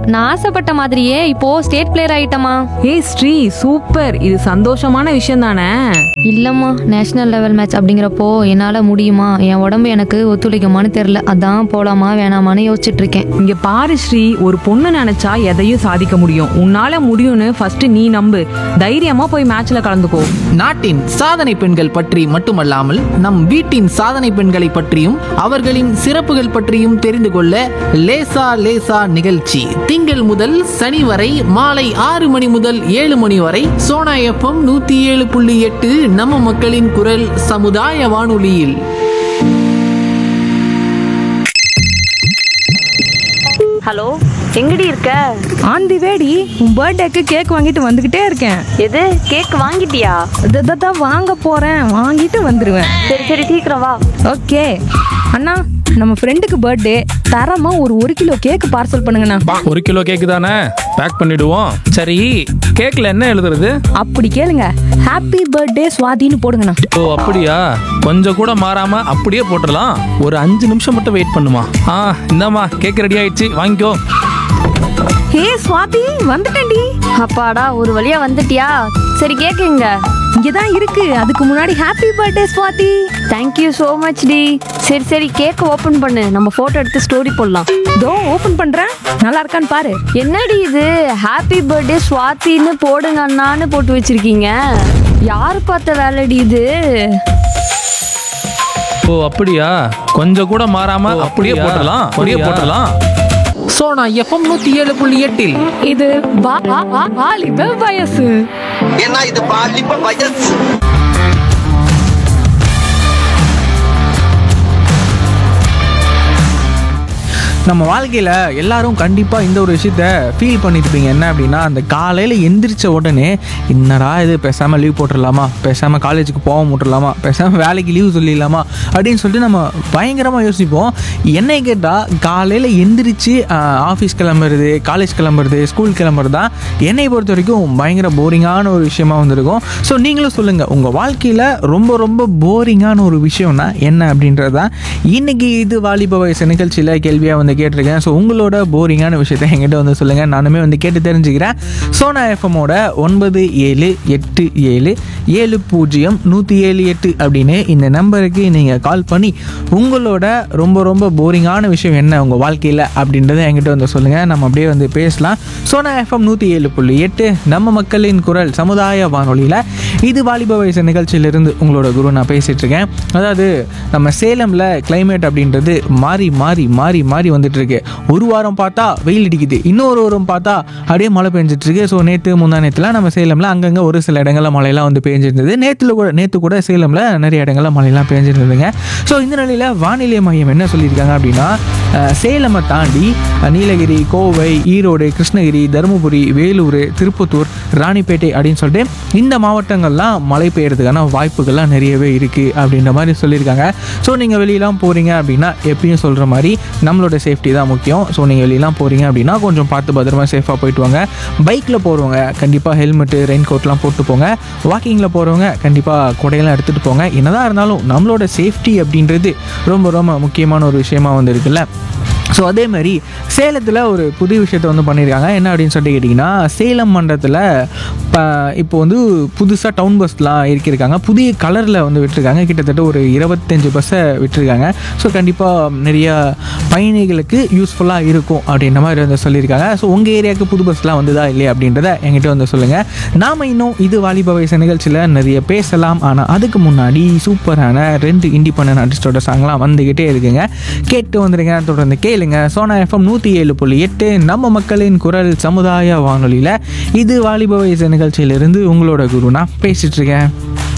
நான் ஆசைப்பட்ட மாதிரியே இப்போ ஸ்டேட் பிளேயர் ஆயிட்டமா ஏய் ஸ்ரீ சூப்பர் இது சந்தோஷமான விஷயம் தானே இல்லம்மா நேஷனல் லெவல் மேட்ச் அப்படிங்கிறப்போ என்னால முடியுமா என் உடம்பு எனக்கு ஒத்துழைக்குமான்னு தெரியல அதான் போலாமா வேணாமான்னு யோசிச்சுட்டு இருக்கேன் இங்க பாரு ஸ்ரீ ஒரு பொண்ணு நினைச்சா எதையும் சாதிக்க முடியும் உன்னால முடியும்னு ஃபர்ஸ்ட் நீ நம்பு தைரியமா போய் மேட்ச்ல கலந்துக்கோ நாட்டின் சாதனை பெண்கள் பற்றி மட்டுமல்லாமல் நம் வீட்டின் சாதனை பெண்களை பற்றியும் அவர்களின் சிறப்புகள் பற்றியும் தெரிந்து கொள்ள லேசா லேசா நிகழ்ச்சி திங்கள் முதல் சனி வரை மாலை ஆறு மணி முதல் ஏழு மணி வரை சோனா எஃப்எம் நூத்தி ஏழு புள்ளி எட்டு நம்ம மக்களின் குரல் சமுதாய வானொலியில் ஹலோ எங்கடி இருக்க ஆன் தி வேடி உன் பர்த்டேக்கு கேக் வாங்கிட்டு வந்துகிட்டே இருக்கேன் எது கேக் வாங்கிட்டியா தான் வாங்க போறேன் வாங்கிட்டு வந்துருவேன் சரி சரி சீக்கிரம் வா ஓகே அண்ணா நம்ம ஃப்ரெண்டுக்கு பர்த்டே தரமா ஒரு ஒரு கிலோ கேக் பார்சல் பண்ணுங்கண்ணா ஒரு கிலோ கேக்கு தானே பேக் பண்ணிடுவோம் சரி கேக்ல என்ன எழுதுறது அப்படி கேளுங்க ஹாப்பி பர்த்டே சுவாதின்னு போடுங்கண்ணா ஓ அப்படியா கொஞ்சம் கூட மாறாம அப்படியே போட்டுடலாம் ஒரு அஞ்சு நிமிஷம் மட்டும் வெயிட் பண்ணுமா ஆ இந்தாம்மா கேக் ரெடி ஆயிடுச்சு வாங்கிக்கோ ஹே சுவாதி வந்துட்டேன்டி அப்பாடா ஒரு வழியா வந்துட்டியா சரி கேக் எங்க இங்கதான் இருக்கு அதுக்கு முன்னாடி happy birthday Swathi thank you so much டி சரி சரி கேக் ஓப்பன் பண்ணு நம்ம போட்டோ எடுத்து ஸ்டோரி போடலாம் தோ ஓபன் பண்றேன் நல்லா இருக்கான்னு பாரு என்னடி இது ஹாப்பி பர்த்டே ஸ்வாதின்னு போடுங்க அண்ணான்னு போட்டு வச்சிருக்கீங்க யார் பார்த்த வேலைடி இது ஓ அப்படியா கொஞ்சம் கூட மாறாம அப்படியே போட்டுடலாம் அப்படியே போட்டுடலாம் சோனா எஃப்எம் நூத்தி ஏழு புள்ளி எட்டில் இது வா- வா- வா- வாலிப வயசு ஏன்னா இது பாலிப்ப வயசு நம்ம வாழ்க்கையில் எல்லாரும் கண்டிப்பாக இந்த ஒரு விஷயத்த ஃபீல் பண்ணியிருப்பீங்க என்ன அப்படின்னா அந்த காலையில் எந்திரிச்ச உடனே என்னடா இது பேசாமல் லீவ் போட்டுடலாமா பேசாமல் காலேஜுக்கு போக விட்டுறலாமா பேசாமல் வேலைக்கு லீவ் சொல்லிடலாமா அப்படின்னு சொல்லிட்டு நம்ம பயங்கரமாக யோசிப்போம் என்னை கேட்டால் காலையில் எந்திரிச்சு ஆஃபீஸ் கிளம்புறது காலேஜ் கிளம்புறது ஸ்கூல் கிளம்புறது தான் என்னை பொறுத்த வரைக்கும் பயங்கர போரிங்கான ஒரு விஷயமா வந்திருக்கும் ஸோ நீங்களும் சொல்லுங்கள் உங்கள் வாழ்க்கையில் ரொம்ப ரொம்ப போரிங்கான ஒரு விஷயம்னா என்ன அப்படின்றது தான் இன்னைக்கு இது வாலிப வயசு நிகழ்ச்சியில் கேள்வியாக வந்து கேட்டிருக்கேன் ஸோ உங்களோட போரிங்கான விஷயத்த என்கிட்ட வந்து சொல்லுங்கள் நானுமே வந்து கேட்டு தெரிஞ்சுக்கிறேன் சோனா எஃப்எம்மோட ஒன்பது ஏழு எட்டு ஏழு ஏழு பூஜ்ஜியம் நூற்றி ஏழு எட்டு அப்படின்னு இந்த நம்பருக்கு நீங்கள் கால் பண்ணி உங்களோட ரொம்ப ரொம்ப போரிங்கான விஷயம் என்ன உங்கள் வாழ்க்கையில் அப்படின்றத என்கிட்ட வந்து சொல்லுங்கள் நம்ம அப்படியே வந்து பேசலாம் சோனா எஃப்எம் நூற்றி ஏழு புள்ளி எட்டு நம்ம மக்களின் குரல் சமுதாய வானொலியில் இது வாலிப வயசு நிகழ்ச்சியிலிருந்து உங்களோட குரு நான் பேசிகிட்டு இருக்கேன் அதாவது நம்ம சேலமில் climate அப்படின்றது மாறி மாறி மாறி மாறி வந்துட்டு இருக்கு ஒரு வாரம் பார்த்தா வெயில் அடிக்குது இன்னொரு வாரம் பார்த்தா அப்படியே மழை பெஞ்சிட்டு இருக்கு ஸோ நேற்று முந்தா நேற்றுலாம் நம்ம சேலமில் அங்கங்கே ஒரு சில இடங்களில் மழையெல்லாம் வந்து பெஞ்சிருந்தது நேற்றுல கூட நேற்று கூட சேலமில் நிறைய இடங்களில் மழையெல்லாம் பெஞ்சிருந்ததுங்க ஸோ இந்த நிலையில் வானிலை மையம் என்ன சொல்லியிருக்காங்க அப்படின்னா அஹ், சேலமை தாண்டி அஹ், நீலகிரி கோவை ஈரோடு கிருஷ்ணகிரி தருமபுரி வேலூர் திருப்பத்தூர் ராணிப்பேட்டை அப்படின்னு சொல்லிட்டு இந்த மாவட்டங்கள்லாம் மழை பெய்யறதுக்கான வாய்ப்புகள்லாம் நிறையவே இருக்குது அப்படின்ற மாதிரி சொல்லியிருக்காங்க ஸோ நீங்கள் வெளியெல்லாம் போகிறீங்க அப்படின்னா எப்பயும் சொல்கிற மாதிரி நம்மளோட சேஃப்டி தான் முக்கியம் ஸோ நீங்கள் வெளியெல்லாம் போகிறீங்க அப்படின்னா கொஞ்சம் பார்த்து பத்திரமா சேஃபாக போயிட்டு வாங்க பைக்கில் போகிறவங்க கண்டிப்பாக ஹெல்மெட்டு ரெயின் கோட்லாம் போட்டு போங்க வாக்கிங்கில் போகிறவங்க கண்டிப்பாக கொடையெல்லாம் எடுத்துகிட்டு போங்க என்னதான் இருந்தாலும் நம்மளோட சேஃப்டி அப்படின்றது ரொம்ப ரொம்ப முக்கியமான ஒரு விஷயமா வந்து இருக்குல்ல ஸோ அதே மாதிரி சேலத்தில் ஒரு புது விஷயத்த வந்து பண்ணியிருக்காங்க என்ன அப்படின்னு சொல்லிட்டு கேட்டிங்கன்னா சேலம் மண்டலத்தில் இப்போ வந்து புதுசாக டவுன் பஸ்லாம் இறக்கியிருக்காங்க புதிய கலரில் வந்து விட்டுருக்காங்க கிட்டத்தட்ட ஒரு இருபத்தஞ்சு பஸ்ஸை விட்டுருக்காங்க ஸோ கண்டிப்பாக நிறைய பயணிகளுக்கு யூஸ்ஃபுல்லாக இருக்கும் அப்படின்ற மாதிரி வந்து சொல்லியிருக்காங்க ஸோ உங்கள் ஏரியாவுக்கு புது பஸ்லாம் வந்ததா இல்லையா அப்படின்றத என்கிட்ட வந்து சொல்லுங்கள் நாம் இன்னும் இது வாலிப வயசு நிகழ்ச்சியில் நிறைய பேசலாம் ஆனால் அதுக்கு முன்னாடி சூப்பரான ரெண்டு இண்டிபெண்டன்ட் ஆர்டிஸ்டோட சாங்லாம் வந்துக்கிட்டே இருக்குங்க கேட்டு வந்துடுங்க தொடர்ந்து கேளுங்க சோனா எஃப்எம் நூற்றி ஏழு புள்ளி எட்டு நம்ம மக்களின் குரல் சமுதாய வானொலியில் இது வாலிப வயசு நிகழ்ச்சியிலிருந்து உங்களோட குரு நான் பேசிட்டு இருக்கேன்